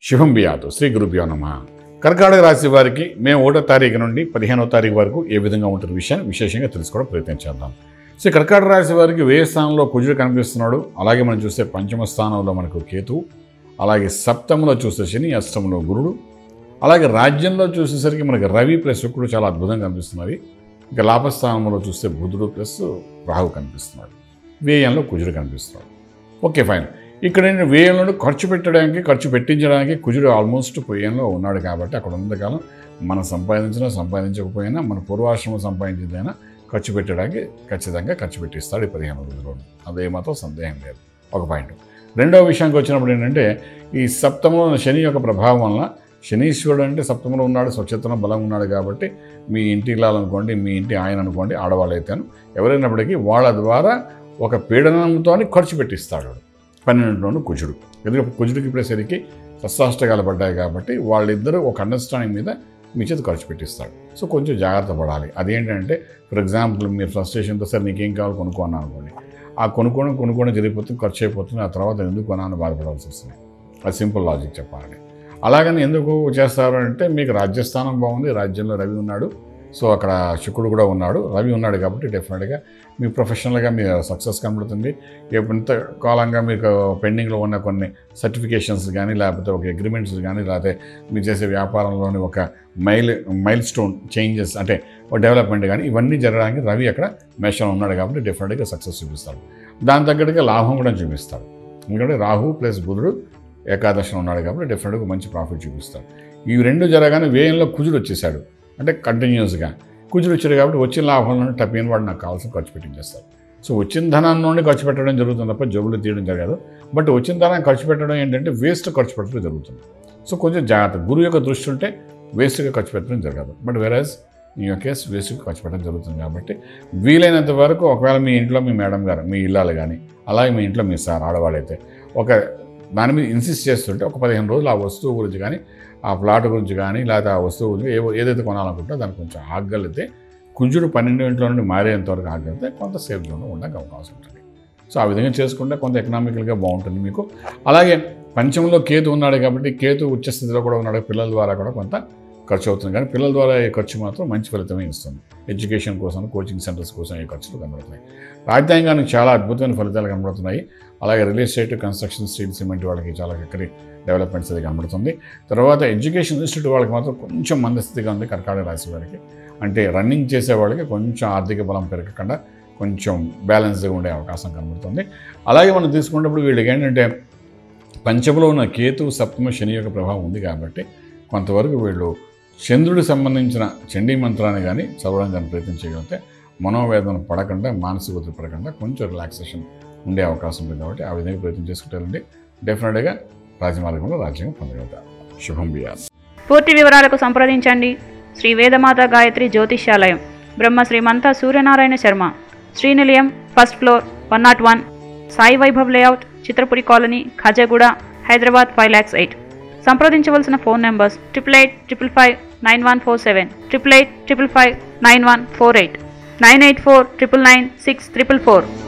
శుభం బియాతు శ్రీ గురుభ్యో నమ కర్కాటక రాశి వారికి మే ఒకటో తారీఖు నుండి పదిహేనో తారీఖు వరకు ఏ విధంగా ఉంటుంది విషయాన్ని విశేషంగా తెలుసుకోవడం ప్రయత్నం చేద్దాం సో కర్కాటక రాశి వారికి వ్యయ స్థానంలో కుజుడు కనిపిస్తున్నాడు అలాగే మనం చూస్తే పంచమ స్థానంలో మనకు కేతువు అలాగే సప్తమంలో చూస్తే శని అష్టమంలో గురుడు అలాగే రాజ్యంలో చూసేసరికి మనకి రవి ప్లస్ శుక్రుడు చాలా అద్భుతంగా కనిపిస్తున్నది ఇంకా లాభస్థానంలో చూస్తే బుధుడు ప్లస్ రాహు కనిపిస్తున్నాడు వ్యయంలో కుజుడు కనిపిస్తున్నాడు ఓకే ఫైన్ ఇక్కడ నేను వ్యయంలో ఖర్చు పెట్టడానికి ఖర్చు పెట్టించడానికి కుజుడు ఆల్మోస్ట్ వ్యయంలో ఉన్నాడు కాబట్టి అక్కడ ఉన్నంతకాలం మనం సంపాదించినా సంపాదించకపోయినా మన పూర్వాశ్రమం సంపాదించిందైనా ఖర్చు పెట్టడానికి ఖచ్చితంగా ఖర్చు పెట్టిస్తాడు ఈ పదిహేను రోజుల్లో అదే మాత్రం సందేహం లేదు ఒక పాయింట్ రెండవ విషయానికి వచ్చినప్పుడు ఏంటంటే ఈ సప్తమంలో ఉన్న శని యొక్క ప్రభావం వలన శనీశ్వరుడు అంటే సప్తమంలో ఉన్నాడు స్వచ్ఛతన బలం ఉన్నాడు కాబట్టి మీ ఇంటి ఇల్లాలనుకోండి మీ ఇంటి ఆయన అనుకోండి ఆడవాళ్ళు అయితేను ఎవరైనప్పటికీ వాళ్ళ ద్వారా ఒక పీడనంతో ఖర్చు పెట్టిస్తాడు పన్నెండులోను కుజుడు ఎందుకంటే కుజుడికి ఇప్పుడు సరికి సస్సాష్టకాలు పడ్డాయి కాబట్టి వాళ్ళిద్దరూ ఒక అండర్స్టాండింగ్ మీద మీ చేతి ఖర్చు పెట్టిస్తాడు సో కొంచెం జాగ్రత్త పడాలి అదేంటంటే ఫర్ ఎగ్జాంపుల్ మీరు ఫ్రస్ట్రేషన్తో సార్ నీకేం కావాలి కొనుక్కున్నాను అనుకోండి ఆ కొనుక్కోవడం కొనుక్కోవడం జరిగిపోతుంది ఖర్చు అయిపోతుంది ఆ తర్వాత ఎందుకు కొనాలని బాధపడాల్సి వస్తుంది అది సింపుల్ లాజిక్ చెప్పాలని అలాగని ఎందుకు చేస్తారు అంటే మీకు రాజ్యస్థానం బాగుంది రాజ్యంలో రవి ఉన్నాడు సో అక్కడ శుక్రుడు కూడా ఉన్నాడు రవి ఉన్నాడు కాబట్టి డెఫినెట్గా మీ ప్రొఫెషనల్గా మీ సక్సెస్ కనబడుతుంది ఎంత కాలంగా మీకు పెండింగ్లో ఉన్న కొన్ని సర్టిఫికేషన్స్ కానీ లేకపోతే ఒక అగ్రిమెంట్స్ కానీ లేకపోతే మీరు చేసే వ్యాపారంలోని ఒక మైల్ మైల్ స్టోన్ చేంజెస్ అంటే ఒక డెవలప్మెంట్ కానీ ఇవన్నీ జరగడానికి రవి అక్కడ మేషంలో ఉన్నాడు కాబట్టి డెఫినెట్గా సక్సెస్ చూపిస్తాడు దాని తగ్గట్టుగా లాభం కూడా చూపిస్తాడు ఎందుకంటే రాహు ప్లస్ బుధుడు ఏకాదశిలో ఉన్నాడు కాబట్టి డెఫినెట్గా మంచి ప్రాఫిట్ చూపిస్తాడు ఈ రెండు జరగానే వ్యయంలో కుజుడు వచ్చేసాడు అంటే కంటిన్యూస్గా కుజుడు వచ్చాడు కాబట్టి వచ్చిన లాభంలో టపిన వాడు నాకు కావాల్సిన ఖర్చు పెట్టించేస్తారు సో వచ్చిన ధనాన్ని నుండి ఖర్చు పెట్టడం జరుగుతుంది తప్ప జబ్బులు తీయడం జరగదు బట్ వచ్చిన ధనాన్ని ఖర్చు పెట్టడం ఏంటంటే వేస్ట్ ఖర్చు పెట్టడం జరుగుతుంది సో కొంచెం జాగ్రత్త గురువు యొక్క దృష్టి ఉంటే వేస్ట్గా ఖర్చు పెట్టడం జరగదు బట్ వెరాజ్ ఈ యొక్క కేసు వేస్ట్గా ఖర్చు పెట్టడం జరుగుతుంది కాబట్టి వీలైనంత వరకు ఒకవేళ మీ ఇంట్లో మీ మేడం గారు మీ ఇల్లాలు కానీ అలాగే మీ ఇంట్లో మీ సార్ ఆడవాళ్ళైతే ఒక దాని మీద ఇన్సిస్ట్ చేస్తుంటే ఒక పదిహేను రోజులు ఆ వస్తువు గురించి కానీ ఆ ప్లాట్ గురించి కానీ లేకపోతే ఆ వస్తువు గురించి ఏవో ఏదైతే కొనాలనుకుంటే దాన్ని కొంచెం ఆగలితే కుజుడు పన్నెండు ఇంట్లో నుండి మారేంత వరకు ఆగలితే కొంత సేఫ్ జోన్లో ఉండడానికి అవకాశం ఉంటుంది సో ఆ విధంగా చేసుకుంటే కొంత ఎకనామికల్గా బాగుంటుంది మీకు అలాగే పంచంలో కేతు ఉన్నాడు కాబట్టి కేతు ఉచ్చస్థితిలో కూడా ఉన్నాడు పిల్లల ద్వారా కూడా కొంత ఖర్చు అవుతుంది కానీ పిల్లల ద్వారా ఈ ఖర్చు మాత్రం మంచి ఫలితమే ఇస్తుంది ఎడ్యుకేషన్ కోసం కోచింగ్ సెంటర్స్ కోసం ఈ ఖర్చులు కనబడుతున్నాయి రాజ్యాంగానికి చాలా అద్భుతమైన ఫలితాలు కనబడుతున్నాయి అలాగే real estate construction steel cement వాళ్ళకి చాలా చక్కటి డెవలప్మెంట్స్ అది కనబడుతుంది తర్వాత ఎడ్యుకేషన్ ఇన్స్టిట్యూట్ వాళ్ళకి మాత్రం కొంచెం మందస్థితిగా ఉంది కర్కాటక రాశి వారికి అంటే రన్నింగ్ చేసే వాళ్ళకి కొంచెం ఆర్థిక బలం పెరగకుండా కొంచెం బ్యాలెన్స్గా ఉండే అవకాశం కనబడుతుంది అలాగే మనం తీసుకున్నప్పుడు వీళ్ళకి ఏంటంటే పంచములో ఉన్న కేతు సప్తమ శని యొక్క ప్రభావం ఉంది కాబట్టి కొంతవరకు వీళ్ళు చంద్రుడికి సంబంధించిన చండీ మంత్రాన్ని కానీ చదవడం కానీ ప్రయత్నం చేయగలిగితే మనోవేదన పడకుండా మానసిక ఒత్తిడి పడకుండా కొంచెం రిలాక్సేషన్ ఉండే అవకాశం ఉంది కాబట్టి ఆ విధంగా ప్రయత్నం చేసుకుంటారండి డెఫినెట్గా రాజమార్గంలో రాజ్యం పొందగలుగుతారు శుభం బియాస్ పూర్తి వివరాలకు సంప్రదించండి శ్రీ వేదమాత గాయత్రి జ్యోతిష్యాలయం Brahma Srimantha Suryanarayana Sharma Srinilayam first floor one not one Sai Vaibhav layout Chitrapuri colony Khajaguda Hyderabad five lakhs eight సంప్రదించవలసిన phone numbers triple eight triple five nine one four seven triple eight triple five nine one four eight nine eight four triple nine six triple four